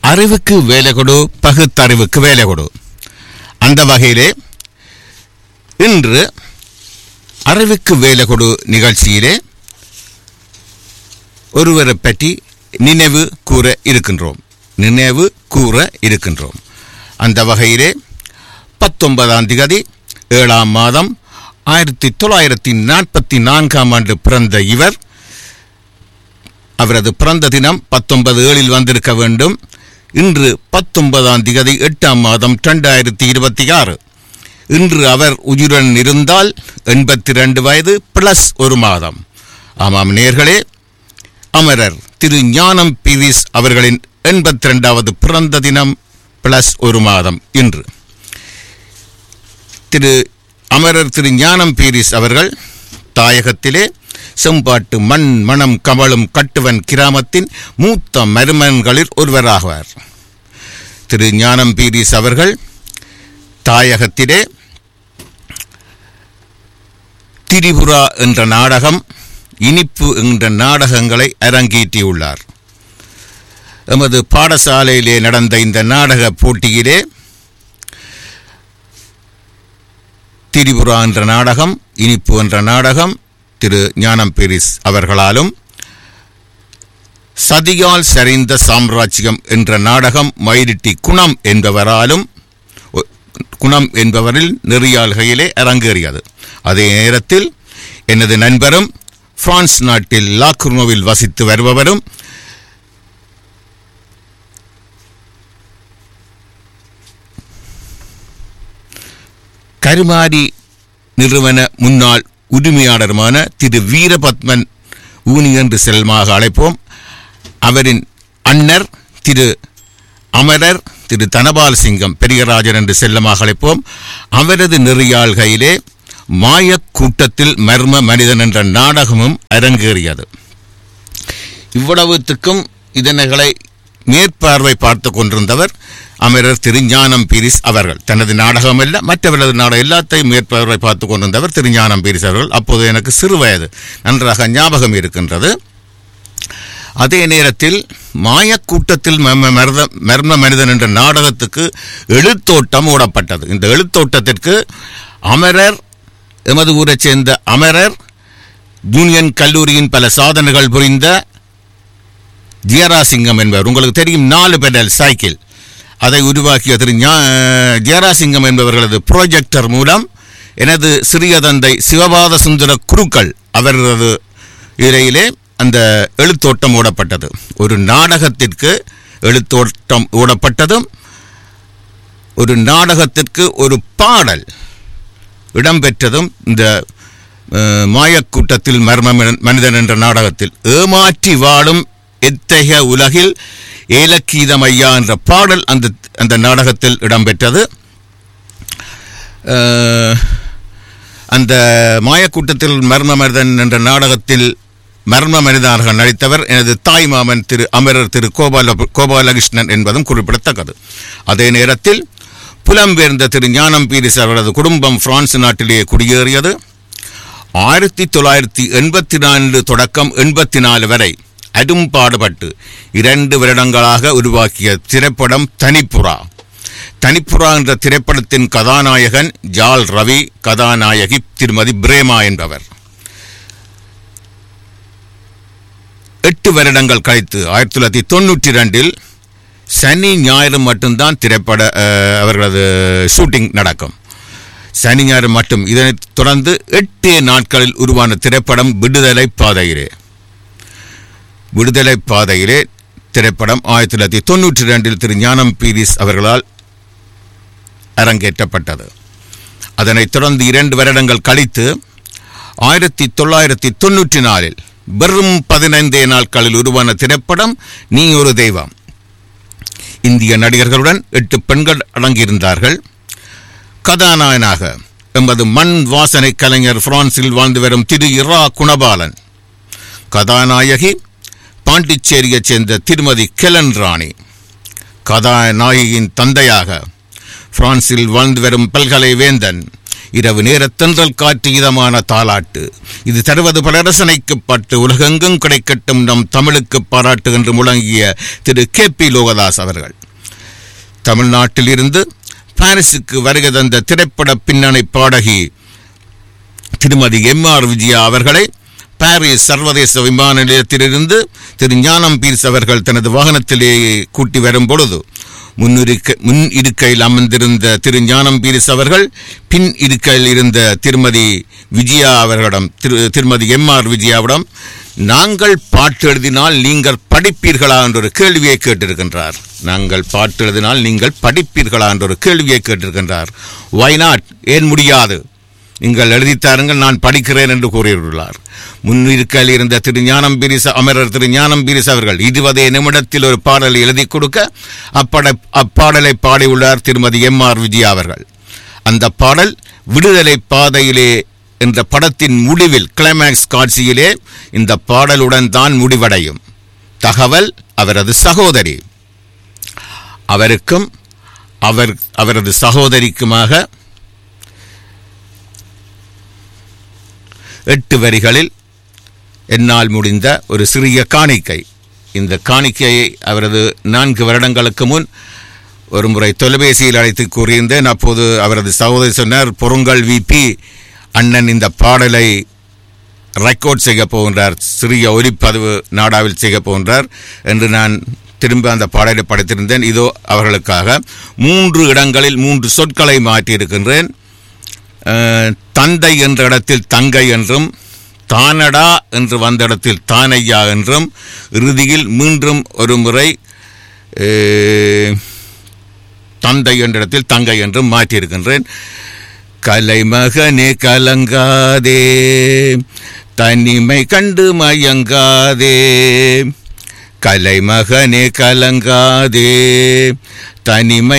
அறிவுக்கு வேலை கொடு பகுத்தறிவுக்கு வேலை கொடு அந்த வகையிலே இன்று அறிவுக்கு வேலை கொடு நிகழ்ச்சியிலே ஒருவரை பற்றி நினைவு கூற இருக்கின்றோம் நினைவு கூற இருக்கின்றோம் அந்த வகையிலே பத்தொன்பதாம் திகதி ஏழாம் மாதம் ஆயிரத்தி தொள்ளாயிரத்தி நாற்பத்தி நான்காம் ஆண்டு பிறந்த இவர் அவரது பிறந்த தினம் பத்தொன்பது ஏழில் வந்திருக்க வேண்டும் இன்று பத்தொன்பதாம் திகதி எட்டாம் மாதம் இரண்டாயிரத்தி இருபத்தி ஆறு இன்று அவர் உயிருடன் இருந்தால் எண்பத்தி ரெண்டு வயது பிளஸ் ஒரு மாதம் ஆமாம் நேர்களே அமரர் திரு ஞானம் பீரிஸ் அவர்களின் எண்பத்தி ரெண்டாவது பிறந்த தினம் பிளஸ் ஒரு மாதம் இன்று திரு அமரர் திரு ஞானம் பீரிஸ் அவர்கள் தாயகத்திலே செம்பாட்டு மண் மணம் கமலும் கட்டுவன் கிராமத்தின் மூத்த மருமன்களில் ஒருவராவார் திரு ஞானம் பீரிஸ் அவர்கள் தாயகத்திலே திரிபுரா என்ற நாடகம் இனிப்பு என்ற நாடகங்களை அரங்கேற்றியுள்ளார் எமது பாடசாலையிலே நடந்த இந்த நாடக போட்டியிலே திரிபுரா என்ற நாடகம் இனிப்பு என்ற நாடகம் திரு ஞானம் பெரிஸ் அவர்களாலும் சதியால் சரிந்த சாம்ராஜ்யம் என்ற நாடகம் மயிலிட்டி குணம் என்பவராலும் ஒ- குணம் என்பவரில் நெறியாள்கையிலே அரங்கேறியது அதே நேரத்தில் எனது நண்பரும் பிரான்ஸ் நாட்டில் லாக்குர்னோவில் வசித்து வருபவரும் கருமாரி நிறுவன முன்னாள் உரிமையாளருமான திரு வீரபத்மன் ஊனி என்று செல்மாக அழைப்போம் அவரின் அன்னர் திரு அமரர் திரு தனபால் சிங்கம் பெரியராஜன் என்று செல்லமாக அழைப்போம் அவரது நெறியாள்கையிலே மாயக் கூட்டத்தில் மர்ம மனிதன் என்ற நாடகமும் அரங்கேறியது இவ்வளவுத்துக்கும் இதனைகளை மேற்பார்வை பார்த்து கொண்டிருந்தவர் அமரர் திருஞானம் பீரிஸ் அவர்கள் தனது நாடகம் அல்ல மற்றவரது நாடகம் எல்லாத்தையும் மேற்பார்வை பார்த்து கொண்டிருந்தவர் திருஞானம் பீரிஸ் அவர்கள் அப்போது எனக்கு சிறு வயது நன்றாக ஞாபகம் இருக்கின்றது அதே நேரத்தில் மாயக்கூட்டத்தில் மர்ம மருத- மர்ம மனிதன் என்ற நாடகத்துக்கு எழுத்தோட்டம் ஓடப்பட்டது இந்த எழுத்தோட்டத்திற்கு அமரர் எமது ஊரைச் சேர்ந்த அமரர் யூனியன் கல்லூரியின் பல சாதனைகள் புரிந்த ஜியராசிங்கம் என்பவர் உங்களுக்கு தெரியும் நாலு பெடல் சைக்கிள் அதை உருவாக்கிய திரு ஞா- ஜெயராசிங்கம் என்பவர்களது ப்ராஜெக்டர் மூலம் எனது சிறிய தந்தை சிவபாத சுந்தர குருக்கள் அவரது இடையிலே அந்த எழுத்தோட்டம் ஓடப்பட்டது ஒரு நாடகத்திற்கு எழுத்தோட்டம் ஓடப்பட்டதும் ஒரு நாடகத்திற்கு ஒரு பாடல் இடம்பெற்றதும் இந்த அஹ், மாயக்கூட்டத்தில் மர்ம மனிதன்- மனிதன் என்ற நாடகத்தில் ஏமாற்றி வாழும் எத்தகைய உலகில் ஏலக்கீதம் ஐயா என்ற பாடல் அந்த அந்த நாடகத்தில் இடம்பெற்றது அஹ், அந்த மாயக்கூட்டத்தில் மர்ம மனிதன் என்ற நாடகத்தில் மர்ம மனிதனாக நடித்தவர் எனது தாய் மாமன் திரு அமரர் திரு கோபால கோபாலகிருஷ்ணன் என்பதும் குறிப்பிடத்தக்கது அதே நேரத்தில் புலம்பெயர்ந்த திரு ஞானம் பீரிஸ் அவரது குடும்பம் பிரான்ஸ் நாட்டிலேயே குடியேறியது ஆயிரத்தி தொள்ளாயிரத்தி எண்பத்தி நான்கு தொடக்கம் எண்பத்தி நாலு வரை அரும்பாடுபட்டு இரண்டு வருடங்களாக உருவாக்கிய திரைப்படம் தனிப்புறா தனிப்புறா என்ற திரைப்படத்தின் கதாநாயகன் ஜால் ரவி கதாநாயகி திருமதி பிரேமா என்பவர் எட்டு வருடங்கள் கழித்து ஆயிரத்தி தொள்ளாயிரத்தி தொண்ணூற்றி ரெண்டில் சனி ஞாயிறு மட்டும்தான் திரைப்பட அஹ், அவர்களது ஷூட்டிங் நடக்கும் சனி ஞாயிறு மட்டும் இதனைத் தொடர்ந்து எட்டு நாட்களில் உருவான திரைப்படம் விடுதலை பாதையிலே விடுதலை பாதையிலே திரைப்படம் ஆயிரத்தி தொள்ளாயிரத்தி தொண்ணூற்றி ரெண்டில் திரு ஞானம் பீரிஸ் அவர்களால் அரங்கேற்றப்பட்டது அதனைத் தொடர்ந்து இரண்டு வருடங்கள் கழித்து ஆயிரத்தி தொள்ளாயிரத்தி தொண்ணூற்றி நாலில் வெறும் பதினைந்தே நாட்களில் உருவான திரைப்படம் நீ ஒரு தெய்வம் இந்திய நடிகர்களுடன் எட்டு பெண்கள் அடங்கியிருந்தார்கள் கதாநாயகனாக எமது மண் வாசனை கலைஞர் பிரான்சில் வாழ்ந்து வரும் திரு இரா குணபாலன் கதாநாயகி பாண்டிச்சேரியைச் சேர்ந்த திருமதி கெலன் ராணி கதாநாயகியின் தந்தையாக பிரான்சில் வாழ்ந்து வரும் பல்கலை வேந்தன் இரவு நேர தென்றல் காற்று இதமான தாலாட்டு இது தருவது பல ரசனைக்குப்பட்டு உலகெங்கும் கிடைக்கட்டும் நம் தமிழுக்கு பாராட்டு என்று முழங்கிய திரு கே பி லோகதாஸ் அவர்கள் தமிழ்நாட்டில் இருந்து பாரிஸுக்கு வருகை தந்த திரைப்பட பின்னணி பாடகி திருமதி எம் ஆர் விஜயா அவர்களை பாரிஸ் சர்வதேச விமான நிலையத்திலிருந்து திரு ஞானம் பீர்ஸ் அவர்கள் தனது வாகனத்திலே கூட்டி வரும் பொழுது முன்னிருக்க முன் இருக்கையில் அமர்ந்திருந்த திரு ஞானம் பீரிஸ் அவர்கள் பின் இருக்கையில் இருந்த திருமதி விஜயா அவர்களிடம் திரு திருமதி எம் ஆர் விஜயாவிடம் நாங்கள் பாட்டு எழுதினால் நீங்கள் படிப்பீர்களா என்ற ஒரு கேள்வியை கேட்டிருக்கின்றார் நாங்கள் பாட்டு எழுதினால் நீங்கள் படிப்பீர்களா என்ற ஒரு கேள்வியை கேட்டிருக்கின்றார் ஒய் நாட் ஏன் முடியாது நீங்கள் எழுதித்தாருங்கள் நான் படிக்கிறேன் என்று கூறியுள்ளார் முன்னிருக்கையில் இருந்த திரு ஞானம் பிரிச அமரர் திரு ஞானம் பிரிஸ் அவர்கள் இருபதே நிமிடத்தில் ஒரு பாடலை எழுதி கொடுக்க அப்பட அப்பாடலை பாடியுள்ளார் திருமதி எம் ஆர் விஜயா அவர்கள் அந்த பாடல் விடுதலை பாதையிலே என்ற படத்தின் முடிவில் கிளைமேக்ஸ் காட்சியிலே இந்த பாடலுடன் தான் முடிவடையும் தகவல் அவரது சகோதரி அவருக்கும் அவர் அவரது சகோதரிக்குமாக எட்டு வரிகளில் என்னால் முடிந்த ஒரு சிறிய காணிக்கை இந்த காணிக்கையை அவரது நான்கு வருடங்களுக்கு முன் ஒரு முறை தொலைபேசியில் அழைத்து கூறியிருந்தேன் அப்போது அவரது சகோதரி சொன்னார் பொருங்கல் விபி அண்ணன் இந்த பாடலை ரெக்கார்ட் செய்ய போகின்றார் சிறிய ஒலிப்பதிவு நாடாவில் செய்ய போகின்றார் என்று நான் திரும்ப அந்த பாடலை படைத்திருந்தேன் இதோ அவர்களுக்காக மூன்று இடங்களில் மூன்று சொற்களை மாற்றியிருக்கின்றேன் அஹ், தந்தை என்ற இடத்தில் தங்கை என்றும் தானடா என்று வந்த இடத்தில் தானையா என்றும் இறுதியில் மீண்டும் ஒரு முறை அஹ், தந்தை என்ற இடத்தில் தங்கை என்றும் மாற்றியிருக்கின்றேன் கலைமகனே கலங்காதே தனிமை கண்டு மயங்காதே கலைமகனே கலங்காதே தனிமை